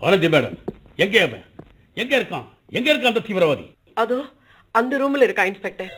Anandhi madam எங்க அவன் எங்க இருக்கான் எங்க இருக்கான் அந்த தீவிரவாதி அதோ அந்த ரூம்ல இருக்கா இன்ஸ்பெக்டர்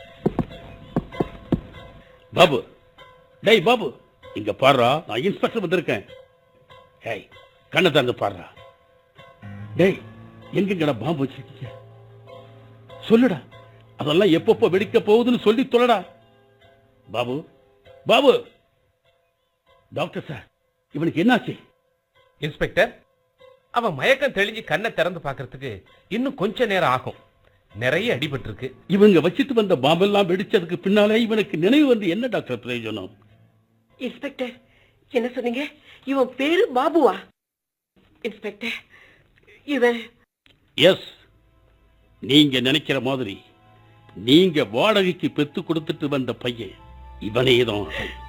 பாபு டேய் பாபு இங்க பாருடா நான் இன்ஸ்பெக்டர் வந்திருக்கேன் ஏய் கண்ணை திறந்து பாருடா டேய் எங்கெங்கடா பாம்பு வச்சிருக்கீங்க சொல்லுடா அதெல்லாம் எப்பப்போ வெடிக்க போகுதுன்னு சொல்லி சொல்லடா பாபு பாபு டாக்டர் சார் இவனுக்கு என்னாச்சு இன்ஸ்பெக்டர் அவன் மயக்கம் தெளிஞ்சு கண்ணை திறந்து பார்க்கறதுக்கு இன்னும் கொஞ்ச நேரம் ஆகும் நிறைய அடிபட்டிருக்கு இவங்க வச்சிட்டு வந்த பாம்பெல்லாம் வெடிச்சதுக்கு பின்னாலே இவனுக்கு நினைவு வந்து என்ன டாக்டர் பிரயோஜனம் இன்ஸ்பெக்டர் என்ன சொன்னீங்க இவன் பேரு பாபுவா இன்ஸ்பெக்டர் இவன் எஸ் நீங்க நினைக்கிற மாதிரி நீங்க வாடகைக்கு பெத்து கொடுத்துட்டு வந்த பையன் இவனே தான்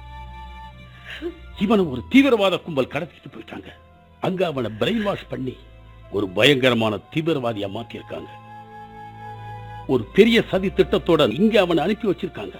இவனை ஒரு தீவிரவாத கும்பல் கடத்திட்டு போயிட்டாங்க அங்க அவனை பிரெயின் வாஷ் பண்ணி ஒரு பயங்கரமான தீவிரவாதியா மாத்திருக்காங்க ஒரு பெரிய சதி திட்டத்தோட இங்க அவனை அனுப்பி வச்சிருக்காங்க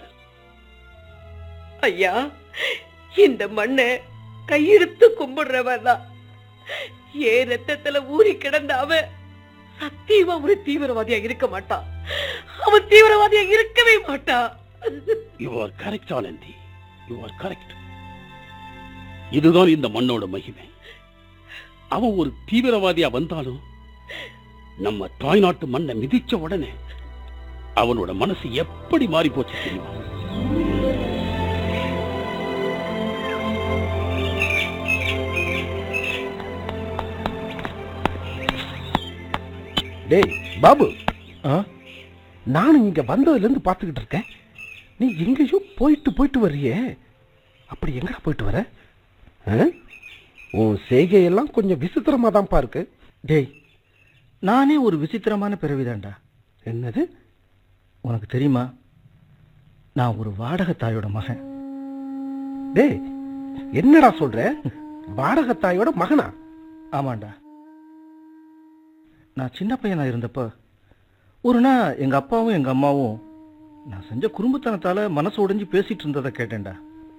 ஐயா இந்த மண்ணை கையெடுத்து கும்பிடுறவன் தான் ஏன் ரத்தத்துல ஊறி கிடந்த அவன் சத்தியமா ஒரு தீவிரவாதியா இருக்க மாட்டான் அவன் தீவிரவாதியா இருக்கவே மாட்டான் you are correct Anandhi you are correct இதுதான் இந்த மண்ணோட மகிமை அவன் ஒரு தீவிரவாதியா வந்தாலும் நம்ம தாய்நாட்டு மண்ணை மிதிச்ச உடனே அவனோட மனசு எப்படி மாறி போச்சு தெரியுமா டேய் பாபு நானும் இங்க வந்ததுல இருந்து பார்த்துக்கிட்டு இருக்கேன் நீ எங்கேயோ போயிட்டு போயிட்டு வர்றியே அப்படி எங்கடா போயிட்டு வர ஆ? உன் செய்கையெல்லாம் கொஞ்சம் விசித்திரமா தான்ப்பா இருக்கு டேய் நானே ஒரு விசித்திரமான பிறவிதான்டா என்னது உனக்கு தெரியுமா நான் ஒரு வாடகை தாயோட மகன் டேய் என்னடா சொல்ற வாடகத்தாயோட மகனா ஆமாண்டா நான் சின்ன பையனா இருந்தப்ப ஒரு நாள் எங்க அப்பாவும் எங்க அம்மாவும் நான் செஞ்ச குறும்புத்தனத்தால மனசு உடைஞ்சு பேசிட்டு இருந்ததை கேட்டேன்டா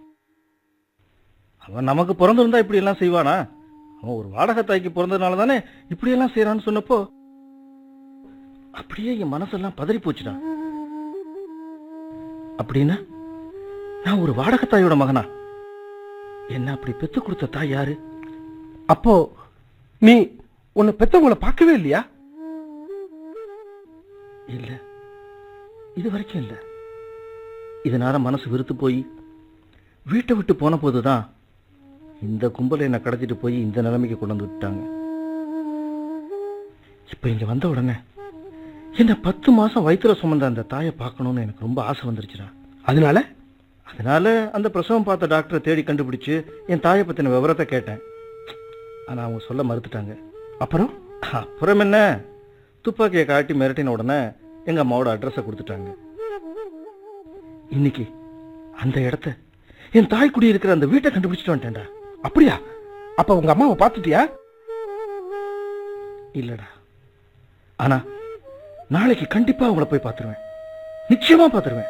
அவன் நமக்கு பிறந்திருந்தா இப்படி எல்லாம் செய்வானா அவன் ஒரு வாடகை தாய்க்கு பிறந்ததுனால தானே இப்படி எல்லாம் செய்யறான்னு சொன்னப்போ அப்படியே என் மனசெல்லாம் பதறி போச்சுடா அப்படின்னா நான் ஒரு வாடகை தாயோட மகனா என்ன அப்படி பெத்து கொடுத்த தாய் யாரு அப்போ நீ உன்னை பெத்தவங்களை பார்க்கவே இல்லையா இல்ல இது வரைக்கும் இல்ல இதனால மனசு வெறுத்து போய் வீட்டை விட்டு போன போதுதான் இந்த கும்பலை என்னை கடத்திட்டு போய் இந்த நிலைமைக்கு கொண்டு வந்து விட்டாங்க இப்ப இங்க வந்த உடனே என்ன பத்து மாசம் வயிற்றுல சுமந்த அந்த தாயை பார்க்கணும்னு எனக்கு ரொம்ப ஆசை வந்துருச்சுடா அதனால அதனால அந்த பிரசவம் பார்த்த டாக்டரை தேடி கண்டுபிடிச்சு என் தாயை பத்தின விவரத்தை கேட்டேன் ஆனா அவங்க சொல்ல மறுத்துட்டாங்க அப்புறம் அப்புறம் என்ன துப்பாக்கியை காட்டி மிரட்டின உடனே எங்க அம்மாவோட அட்ரஸை கொடுத்துட்டாங்க இன்னைக்கு அந்த இடத்த என் தாய் குடி இருக்கிற அந்த வீட்டை கண்டுபிடிச்சிட்டு வந்துட்டேன்டா அப்படியா அப்ப உங்க அம்மாவை பார்த்துட்டியா இல்லடா ஆனா நாளைக்கு கண்டிப்பா அவங்கள போய் பார்த்துருவேன் நிச்சயமா பார்த்துருவேன்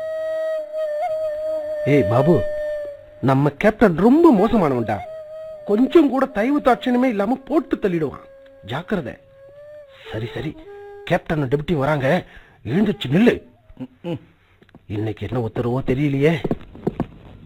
ஏய் பாபு நம்ம கேப்டன் ரொம்ப மோசமானவன்டா கொஞ்சம் கூட தயவு தாட்சணமே இல்லாம போட்டு தள்ளிடுவான் ஜாக்கிரதை சரி சரி கேப்டன் டெபுட்டி வராங்க எழுந்துச்சு நில்லு இன்னைக்கு என்ன உத்தரவோ தெரியலையே